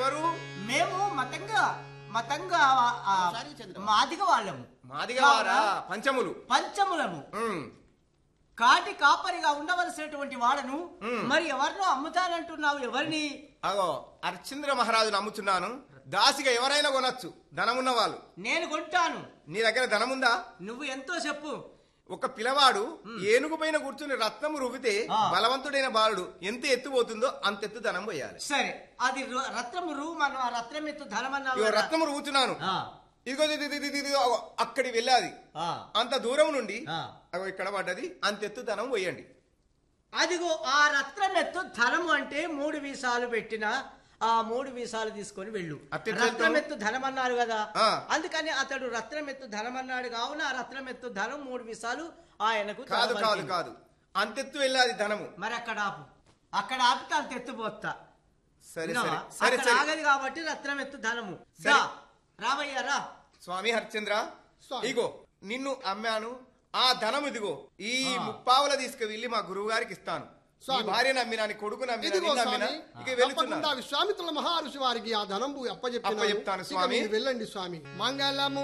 మీరెవరు మేము మతంగా మతంగా ఆ, సారీ చంద్ర. మాదిగ వాళ్ళము మాదిగా వారా పంచములు పంచములము ఉమ్. కాటి కాపరిగా ఉండవలసినటువంటి వాడను మ్. మరి ఎవరినో అమ్ముతానంటున్నావు ఎవరిని అగో అర్చింద్ర మహారాజును అమ్ముతున్నాను దాసిగా ఎవరైనా కొనొచ్చు ధనమున్న వాళ్ళు నేను కొంటాను నీ దగ్గర ధనముందా నువ్వు ఎంతో చెప్పు ఒక పిల్లవాడు ఏనుగు పైన కూర్చుని రత్నము రువితే ఆ. బలవంతుడైన బాలుడు ఎంత ఎత్తు పోతుందో అంత ఎత్తు ధనం పోయాలి సరే అది రు- రత్నము రూ మనం ఆ రత్నం ఎత్తు ధనం అన్నావు ఇగో కదా. రత్నము రువుతున్నాను ఆ, ఇదిగో ఇది- ఇది- ఇది- ఇది- అగో అక్కడి వెళ్ళాది ఆ, అంత దూరం నుండి ఆ. అగో ఇక్కడ పడ్డది అంత ఎత్తు ధనం పోయండి అదిగో ఆ రత్నం ఎత్తు ధనము అంటే మూడు వీసాలు పెట్టిన ఆ మూడు వీసాలు తీసుకొని వెళ్ళు అట్టెట్లా రత్నం వెళ్తావు? ఎత్తు ధనం అన్నారు కదా ఆ. అందుకని అతడు రత్నం ఎత్తు ధనం అన్నాడు కావున ఆ రత్నం ఎత్తు ధనం మూడు వీసాలు ఆయనకు కాదు ధనం కాదు అందింది. కాదు అంతెత్తు వెళ్ళాది ధనము మరి అక్కడ ఆపు అక్కడ ఆపితే అంత ఎత్తుపోతా సరే విన్నావా? సరే సరే అక్కడ సరే ఆగదు కాబట్టి రత్నం ఎత్తు ధనము సరే. రా, రావయ్యా రా స్వామి హరిచంద్ర స్వామి. ఇగో నిన్ను అమ్మాను ఆ ధనం ఇదిగో ఈ ఆ. ముప్పావుల తీసుకువెళ్ళి మా గురువు గారికి ఇస్తాను నీ స్వామి. భార్య నమ్మినా నీ కొడుకు నమ్మినా ఇదిగో నిన్ను నమ్మినా స్వామి ఇక తప్పకుండా వెళుతున్నా విశ్వామిత్రుల మహర్షి వారికి ఆ ధనంబు అప్పచెప్పినాను అప్పచెప్తాను ఇక స్వామి. మీరు వెళ్ళండి స్వామి మంగళము